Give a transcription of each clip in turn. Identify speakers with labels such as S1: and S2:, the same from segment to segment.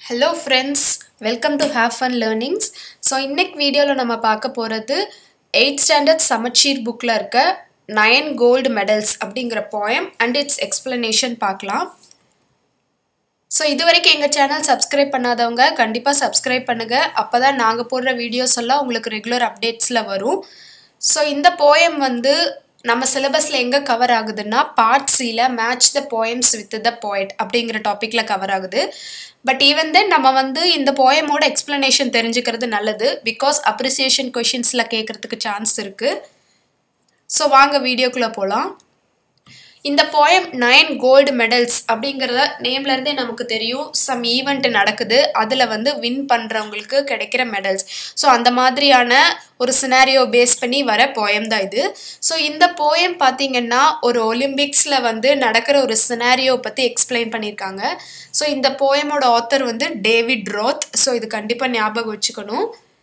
S1: Hello friends welcome to have fun learnings so இன்னைக்கு வீடியோவில் நம்ம பார்க்க போகிறது எயிட் ஸ்டாண்டர்ட் சமச்சீர் புக்கில் இருக்க நயன் கோல்டு மெடல்ஸ் அப்படிங்கிற போயம் அண்ட் இட்ஸ் எக்ஸ்பிளனேஷன் பார்க்கலாம் ஸோ இது வரைக்கும் எங்கள் சேனல் சப்ஸ்கிரைப் பண்ணாதவங்க கண்டிப்பாக சப்ஸ்கிரைப் பண்ணுங்கள் அப்போ தான் நாங்கள் போடுற வீடியோஸ் எல்லாம் உங்களுக்கு ரெகுலர் அப்டேட்ஸில் வரும் ஸோ இந்த போயம் வந்து நம்ம சிலபஸில் எங்கே கவர் ஆகுதுன்னா பார்ட் சியில் match the poems with the poet அப்படிங்கிற டாப்பிக்கில் கவர் ஆகுது பட் ஈவன் தென் நம்ம வந்து இந்த போயமோட எக்ஸ்ப்ளனேஷன் தெரிஞ்சுக்கிறது நல்லது பிகாஸ் அப்ரிசியேஷன் கொஷின்ஸில் கேட்குறதுக்கு சான்ஸ் இருக்குது ஸோ வாங்க வீடியோக்குள்ளே போகலாம் இந்த போயம் நைன் கோல்டு மெடல்ஸ் அப்படிங்கிறத நேம்லேருந்தே நமக்கு தெரியும் சம் ஈவெண்ட் நடக்குது அதில் வந்து வின் பண்ணுறவங்களுக்கு கிடைக்கிற மெடல்ஸ் ஸோ அந்த மாதிரியான ஒரு சினாரியோ பேஸ் பண்ணி வர போயம் தான் இது ஸோ இந்த போயம் பார்த்தீங்கன்னா ஒரு ஒலிம்பிக்ஸில் வந்து நடக்கிற ஒரு சினாரியோ பற்றி எக்ஸ்பிளைன் பண்ணியிருக்காங்க ஸோ இந்த போயமோட ஆத்தர் வந்து டேவிட் ரோத் ஸோ இது கண்டிப்பாக ஞாபகம் வச்சுக்கணும்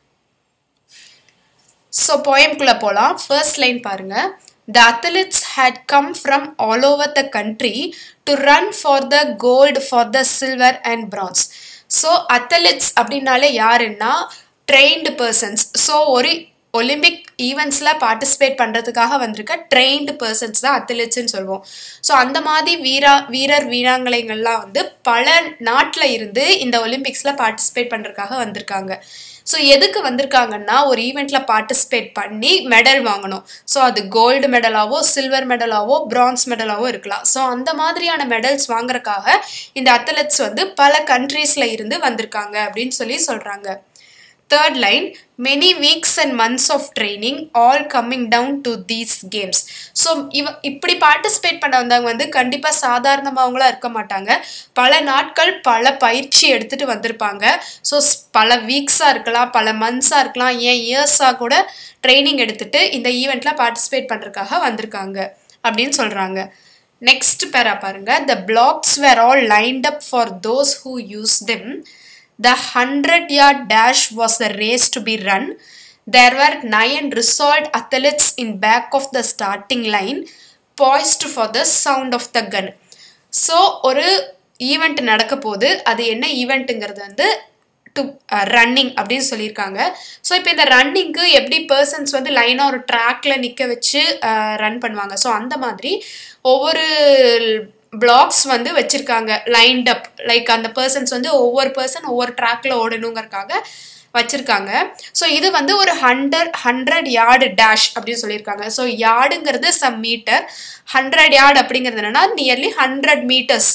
S1: ஸோ போயம்குள்ளே போகலாம் ஃபர்ஸ்ட் லைன் பாருங்கள் The athletes had come from all over the country to run for the gold, for the silver and bronze. So athletes அப்படின்னாலே யாருன்னா ட்ரெயின்டு பர்சன்ஸ் ஸோ ஒரு ஒலிம்பிக் ஈவெண்ட்ஸில் பார்ட்டிசிபேட் பண்ணுறதுக்காக வந்திருக்க ட்ரெயின்டு பர்சன்ஸ் தான் அத்லெட்ஸ்ன்னு சொல்லுவோம் ஸோ அந்த மாதிரி வீரா வீரர் வீராங்கனைகள்லாம் வந்து பல நாட்டில் இருந்து இந்த ஒலிம்பிக்ஸில் பார்ட்டிசிபேட் பண்ணுறதுக்காக வந்திருக்காங்க ஸோ எதுக்கு வந்திருக்காங்கன்னா ஒரு ஈவெண்ட்டில் பார்ட்டிசிபேட் பண்ணி மெடல் வாங்கணும் ஸோ அது கோல்டு மெடலாவோ சில்வர் மெடலாவோ பிரான்ஸ் மெடலாவோ இருக்கலாம் ஸோ அந்த மாதிரியான மெடல்ஸ் வாங்குறதுக்காக இந்த அத்லெட்ஸ் வந்து பல கண்ட்ரீஸில் இருந்து வந்திருக்காங்க அப்படின்னு சொல்லி சொல்கிறாங்க third line many weeks and months of training all coming down to these games so இவ இப்படி பார்ட்டிசிபேட் பண்ண வந்தவங்க வந்து கண்டிப்பாக சாதாரணமாகவங்களாம் இருக்க மாட்டாங்க பல நாட்கள் பல பயிற்சி எடுத்துகிட்டு வந்திருப்பாங்க ஸோ பல வீக்ஸாக இருக்கலாம் பல மந்த்ஸாக இருக்கலாம் ஏன் இயர்ஸாக கூட ட்ரைனிங் எடுத்துகிட்டு இந்த ஈவெண்ட்டில் பார்ட்டிசிபேட் பண்ணுறதுக்காக வந்திருக்காங்க அப்படின்னு சொல்கிறாங்க நெக்ஸ்ட் பேரா பாருங்க the blocks were all lined up for those who use them The 100 yard dash was a race to be run. There were nine resolved athletes in back of the starting line, poised for the sound of the gun. So ஒரு event நடக்க போது அது என்ன ஈவெண்ட்டுங்கிறது வந்து to running அப்படின்னு சொல்லியிருக்காங்க so இப்போ இந்த ரன்னிங்க்கு எப்படி பர்சன்ஸ் வந்து லைனாக ஒரு ட்ராக்ல நிற்க வச்சு ரன் பண்ணுவாங்க ஸோ அந்த மாதிரி ஒவ்வொரு பிளாக்ஸ் வந்து வச்சுருக்காங்க லைன்ட் அப் லைக் அந்த பர்சன்ஸ் வந்து ஒவ்வொரு பர்சன் ஒவ்வொரு ட்ராக்ல ஓடணுங்கிறதுக்காக வச்சுருக்காங்க ஸோ இது வந்து ஒரு ஹண்ட்ரட் ஹண்ட்ரட் யார்டு டேஷ் அப்படின்னு சொல்லியிருக்காங்க ஸோ யார்டுங்கிறது சம் மீட்டர் ஹண்ட்ரட் யார்டு அப்படிங்கிறது என்னன்னா நியர்லி ஹண்ட்ரட் மீட்டர்ஸ்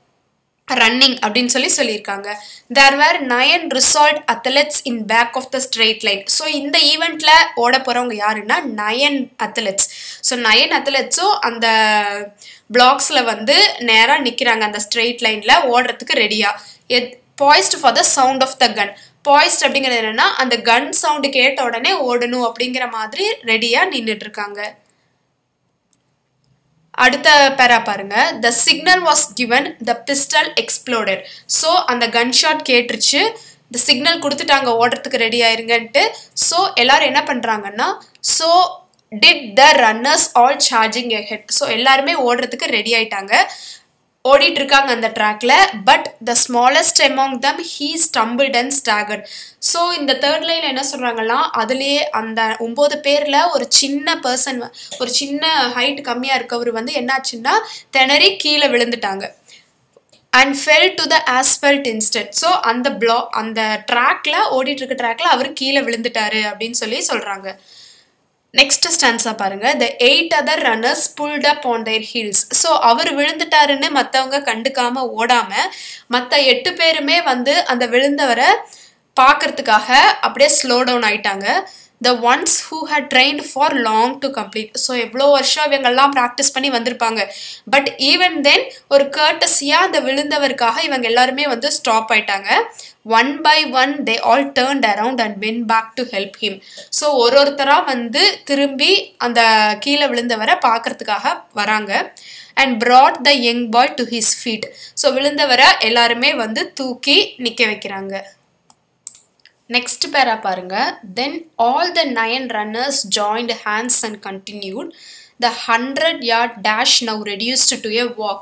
S1: ரன்னிங் அப்படின்னு சொல்லி சொல்லியிருக்காங்க there were nine resolute athletes in back of the straight line so இந்த ஈவெண்ட்டில் ஓட போகிறவங்க யாருன்னா நயன் அத்லெட்ஸ் ஸோ நயன் அத்லெட்ஸும் அந்த பிளாக்ஸில் வந்து நேராக நிற்கிறாங்க அந்த ஸ்ட்ரெயிட் லைனில் ஓடுறதுக்கு ரெடியாக each poised for the sound of the gun poised அப்படிங்கிறது என்னென்னா அந்த கன் சவுண்டு கேட்ட உடனே ஓடணும் அப்படிங்கிற மாதிரி ரெடியாக நின்றுட்டு இருக்காங்க அடுத்த பேரா பாருங்க the signal was given the pistol exploded so அந்த கன் ஷாட் கேட்டுருச்சு இந்த சிக்னல் கொடுத்துட்டாங்க ஓடுறதுக்கு ரெடி ஆயிருங்கன்ட்டு ஸோ எல்லாரும் என்ன பண்ணுறாங்கன்னா so did the runners all charging ahead so எல்லாருமே ஓடுறதுக்கு ரெடி ஆயிட்டாங்க ஓடிட்டு இருக்காங்க அந்த ட்ராக்ல but the smallest among them he stumbled and staggered so இந்த தேர்ட் லைன் என்ன சொல்றாங்கன்னா அதுலேயே அந்த ஒம்பது பேர்ல ஒரு சின்ன பர்சன் ஒரு சின்ன ஹைட் கம்மியா இருக்கவர் வந்து என்னாச்சுன்னா திணறி கீழே விழுந்துட்டாங்க and fell to the asphalt instant so அந்த பிளா அந்த ட்ராக்ல ஓடிட்டு இருக்க ட்ராக்ல அவர் கீழே விழுந்துட்டாரு அப்படின்னு சொல்லி சொல்றாங்க நெக்ஸ்ட் ஸ்டான்ஸாக பாருங்க the eight other runners pulled up on their heels so அவர் விழுந்துட்டாருன்னு மற்றவங்க கண்டுக்காம ஓடாம மற்ற எட்டு பேருமே வந்து அந்த விழுந்தவரை பார்க்கறதுக்காக அப்படியே ஸ்லோ டவுன் ஆயிட்டாங்க the ones who had trained for long to complete so எவ்வளோ வருஷம் இவங்கெல்லாம் ப்ராக்டிஸ் பண்ணி வந்திருப்பாங்க பட் ஈவன் தென் ஒரு கர்டஸியாக அந்த விழுந்தவருக்காக இவங்க எல்லாருமே வந்து ஸ்டாப் ஆயிட்டாங்க one by one they all turned around and went back to help him so ஒரு ஒருத்தராக வந்து திரும்பி அந்த கீழே விழுந்தவரை பார்க்கறதுக்காக வராங்க and brought the young boy to his feet so விழுந்தவரை எல்லாருமே வந்து தூக்கி நிற்க வைக்கிறாங்க நெக்ஸ்ட் பேரா பாருங்க then all the nine runners joined hands and continued the hundred yard dash now reduced to a walk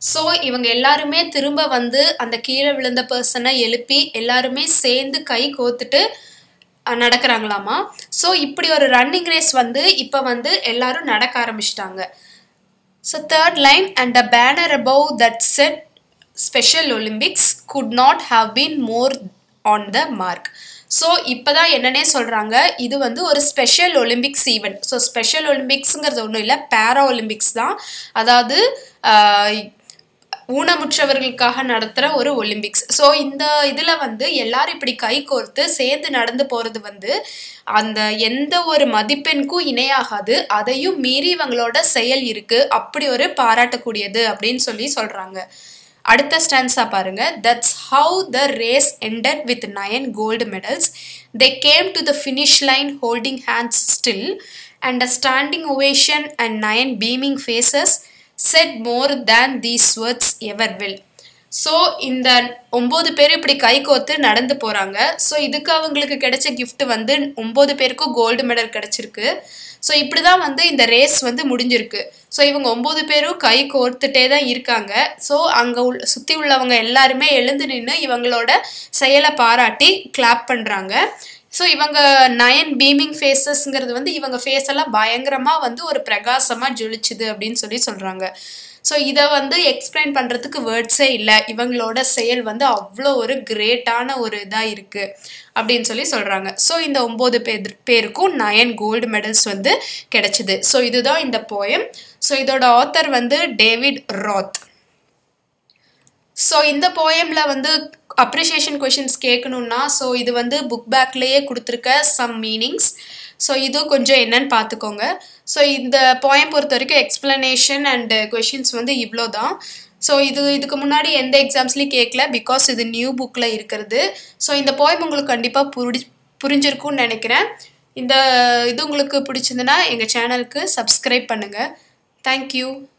S1: so இவங்க எல்லாருமே திரும்ப வந்து அந்த கீழே விழுந்த பர்சனை எழுப்பி எல்லாருமே சேர்ந்து கை கோத்துட்டு அஹ், நடக்கிறாங்களாமா ஸோ இப்படி ஒரு ரன்னிங் ரேஸ் வந்து இப்போ வந்து எல்லாரும் நடக்க ஆரம்பிச்சிட்டாங்க so third line and the banner above that said special Olympics could not have been more on the mark so இப்போ தான் என்னன்னே சொல்கிறாங்க இது வந்து ஒரு special Olympics event so special ஒலிம்பிக்ஸுங்கிறது ஒன்றும் இல்லை பேரா ஒலிம்பிக்ஸ் தான் அதாவது ஆஹ், ஊனமுற்றவர்களுக்காக நடத்துகிற ஒரு ஒலிம்பிக்ஸ் ஸோ இந்த இதில் வந்து எல்லாரும் இப்படி கை கோர்த்து சேர்ந்து நடந்து போகிறது வந்து அந்த எந்த ஒரு மதிப்பெண்க்கும் இணையாகாது அதையும் மீறி இவங்களோட செயல் இருக்கு அப்படி ஒரு பாராட்டக்கூடியது அப்படின்னு சொல்லி சொல்றாங்க அடுத்த ஸ்டான்ஸா பாருங்க that's how the race ended with nine gold medals they came to the finish line holding hands still and a standing ovation and nine beaming faces said more than these words ever will so இந்த ஒம்பது பேர் இப்படி கை கோத்து நடந்து போகிறாங்க so இதுக்கு அவங்களுக்கு கிடைச்ச gift வந்து ஒம்பது பேருக்கும் கோல்டு மெடல் கிடைச்சிருக்கு ஸோ இப்படி தான் வந்து இந்த ரேஸ் வந்து முடிஞ்சிருக்கு ஸோ இவங்க ஒம்பது பேரும் கை கோர்த்துட்டே தான் இருக்காங்க ஸோ அங்கே உள் சுற்றி உள்ளவங்க எல்லாருமே எழுந்து நின்று இவங்களோட செயலை பாராட்டி கிளாப் பண்ணுறாங்க ஸோ இவங்க நயன் பீமிங் ஃபேஸஸ்ங்கிறது வந்து இவங்க ஃபேஸ் எல்லாம் பயங்கரமாக வந்து ஒரு பிரகாசமாக ஜொலிச்சுது அப்படின்னு சொல்லி சொல்கிறாங்க ஸோ இதை வந்து எக்ஸ்பிளைன் பண்ணுறதுக்கு வேர்ட்ஸே இல்லை இவங்களோட செயல் வந்து அவ்வளோ ஒரு கிரேட்டான ஒரு இதாக இருக்குது அப்படின்னு சொல்லி சொல்கிறாங்க ஸோ இந்த ஒம்பது பேர் பேருக்கும் நயன் கோல்டு மெடல்ஸ் வந்து கிடைச்சிது ஸோ இதுதான் இந்த போயம் ஸோ இதோட ஆத்தர் வந்து டேவிட் ராத் ஸோ இந்த போயமில் வந்து அப்ரிஷியேஷன் கொஷின்ஸ் கேட்கணுன்னா ஸோ இது வந்து புக் பேக்லேயே கொடுத்துருக்க சம் மீனிங்ஸ் ஸோ இது கொஞ்சம் என்னன்னு பார்த்துக்கோங்க ஸோ இந்த போயம் பொறுத்த வரைக்கும் எக்ஸ்பிளனேஷன் அண்ட் கொஷின்ஸ் வந்து இவ்வளோ தான் ஸோ இது இதுக்கு முன்னாடி எந்த எக்ஸாம்ஸ்லையும் கேட்கல பிகாஸ் இது நியூ புக்கில் இருக்கிறது ஸோ இந்த போயம் உங்களுக்கு கண்டிப்பாக புரி புரிஞ்சிருக்கும்னு நினைக்கிறேன் இந்த இது உங்களுக்கு பிடிச்சிருந்துன்னா எங்கள் சேனலுக்கு சப்ஸ்கிரைப் பண்ணுங்கள் தேங்க்யூ